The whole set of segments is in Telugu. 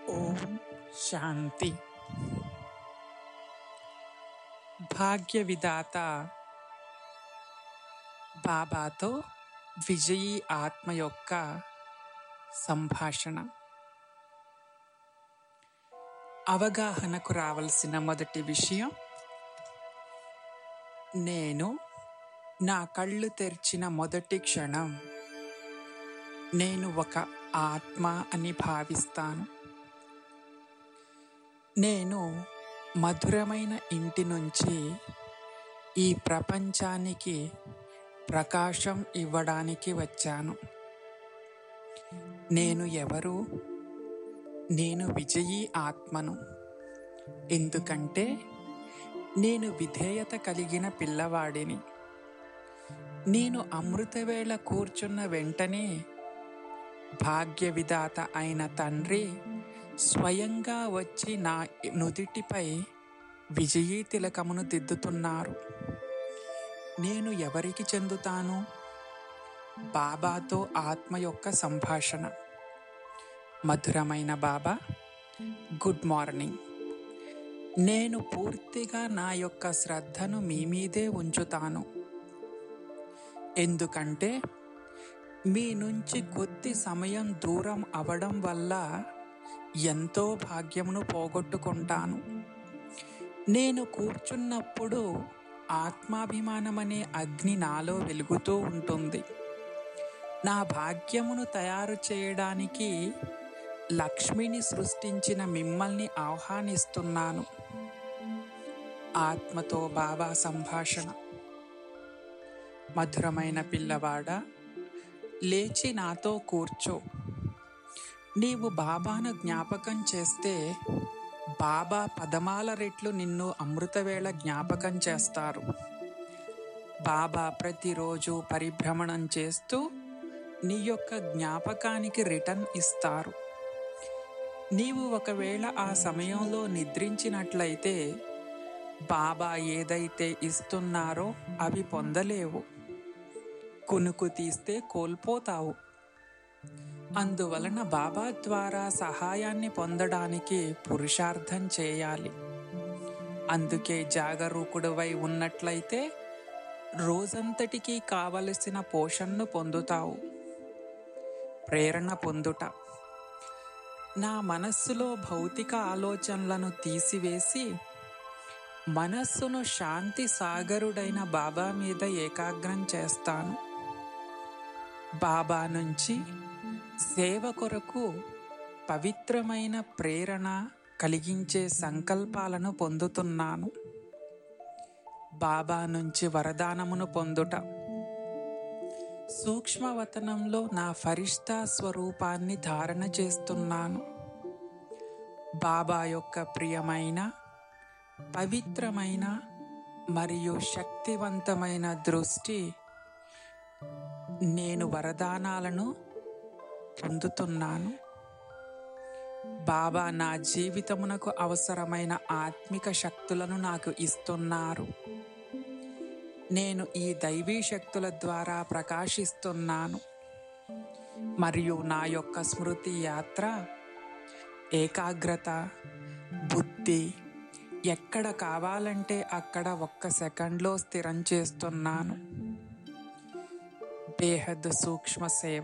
ఓం శాంతి భాగ్య విధాత బాబాతో విజయీ ఆత్మ యొక్క సంభాషణ అవగాహనకు రావలసిన మొదటి విషయం నేను నా కళ్ళు తెరిచిన మొదటి క్షణం నేను ఒక ఆత్మ అని భావిస్తాను నేను మధురమైన ఇంటి నుంచి ఈ ప్రపంచానికి ప్రకాశం ఇవ్వడానికి వచ్చాను నేను ఎవరు నేను విజయీ ఆత్మను ఎందుకంటే నేను విధేయత కలిగిన పిల్లవాడిని నేను అమృతవేళ కూర్చున్న వెంటనే భాగ్య విధాత అయిన తండ్రి స్వయంగా వచ్చి నా నుదిటిపై విజయీ తిలకమును దిద్దుతున్నారు నేను ఎవరికి చెందుతాను బాబాతో ఆత్మ యొక్క సంభాషణ మధురమైన బాబా గుడ్ మార్నింగ్ నేను పూర్తిగా నా యొక్క శ్రద్ధను మీ మీదే ఉంచుతాను ఎందుకంటే మీ నుంచి కొద్ది సమయం దూరం అవడం వల్ల ఎంతో భాగ్యమును పోగొట్టుకుంటాను నేను కూర్చున్నప్పుడు ఆత్మాభిమానమనే అగ్ని నాలో వెలుగుతూ ఉంటుంది నా భాగ్యమును తయారు చేయడానికి లక్ష్మిని సృష్టించిన మిమ్మల్ని ఆహ్వానిస్తున్నాను ఆత్మతో బాబా సంభాషణ మధురమైన పిల్లవాడా లేచి నాతో కూర్చో నీవు బాబాను జ్ఞాపకం చేస్తే బాబా పదమాల రెట్లు నిన్ను అమృతవేళ జ్ఞాపకం చేస్తారు బాబా ప్రతిరోజు పరిభ్రమణం చేస్తూ నీ యొక్క జ్ఞాపకానికి రిటర్న్ ఇస్తారు నీవు ఒకవేళ ఆ సమయంలో నిద్రించినట్లయితే బాబా ఏదైతే ఇస్తున్నారో అవి పొందలేవు కునుకు తీస్తే కోల్పోతావు అందువలన బాబా ద్వారా సహాయాన్ని పొందడానికి పురుషార్థం చేయాలి అందుకే జాగరూకుడువై ఉన్నట్లయితే రోజంతటికి కావలసిన పోషణను పొందుతావు ప్రేరణ పొందుట నా మనస్సులో భౌతిక ఆలోచనలను తీసివేసి మనస్సును శాంతి సాగరుడైన బాబా మీద ఏకాగ్రం చేస్తాను బాబా నుంచి సేవ కొరకు పవిత్రమైన ప్రేరణ కలిగించే సంకల్పాలను పొందుతున్నాను బాబా నుంచి వరదానమును పొందుట సూక్ష్మవతనంలో నా ఫరిష్తా స్వరూపాన్ని ధారణ చేస్తున్నాను బాబా యొక్క ప్రియమైన పవిత్రమైన మరియు శక్తివంతమైన దృష్టి నేను వరదానాలను పొందుతున్నాను బాబా నా జీవితమునకు అవసరమైన ఆత్మిక శక్తులను నాకు ఇస్తున్నారు నేను ఈ దైవీ శక్తుల ద్వారా ప్రకాశిస్తున్నాను మరియు నా యొక్క స్మృతి యాత్ర ఏకాగ్రత బుద్ధి ఎక్కడ కావాలంటే అక్కడ ఒక్క సెకండ్లో స్థిరం చేస్తున్నాను బేహద్ సూక్ష్మ సేవ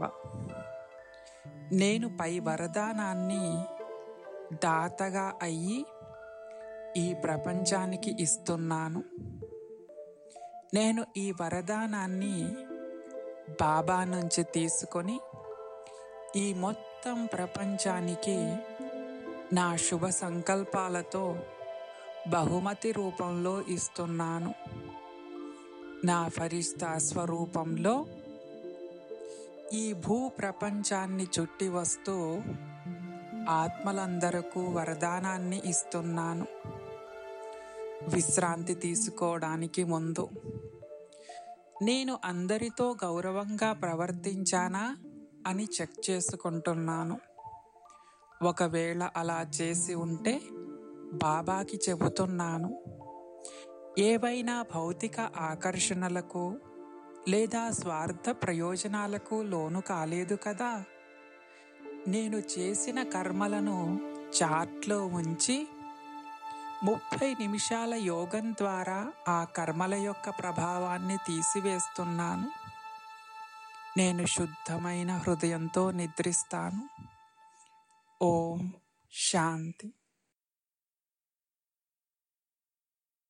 నేను పై వరదానాన్ని దాతగా అయ్యి ఈ ప్రపంచానికి ఇస్తున్నాను నేను ఈ వరదానాన్ని బాబా నుంచి తీసుకొని ఈ మొత్తం ప్రపంచానికి నా శుభ సంకల్పాలతో బహుమతి రూపంలో ఇస్తున్నాను నా ఫరిస్తా స్వరూపంలో ఈ భూ ప్రపంచాన్ని చుట్టి వస్తూ ఆత్మలందరకు వరదానాన్ని ఇస్తున్నాను విశ్రాంతి తీసుకోవడానికి ముందు నేను అందరితో గౌరవంగా ప్రవర్తించానా అని చెక్ చేసుకుంటున్నాను ఒకవేళ అలా చేసి ఉంటే బాబాకి చెబుతున్నాను ఏవైనా భౌతిక ఆకర్షణలకు లేదా స్వార్థ ప్రయోజనాలకు లోను కాలేదు కదా నేను చేసిన కర్మలను చార్ట్లో ఉంచి ముప్పై నిమిషాల యోగం ద్వారా ఆ కర్మల యొక్క ప్రభావాన్ని తీసివేస్తున్నాను నేను శుద్ధమైన హృదయంతో నిద్రిస్తాను ఓం శాంతి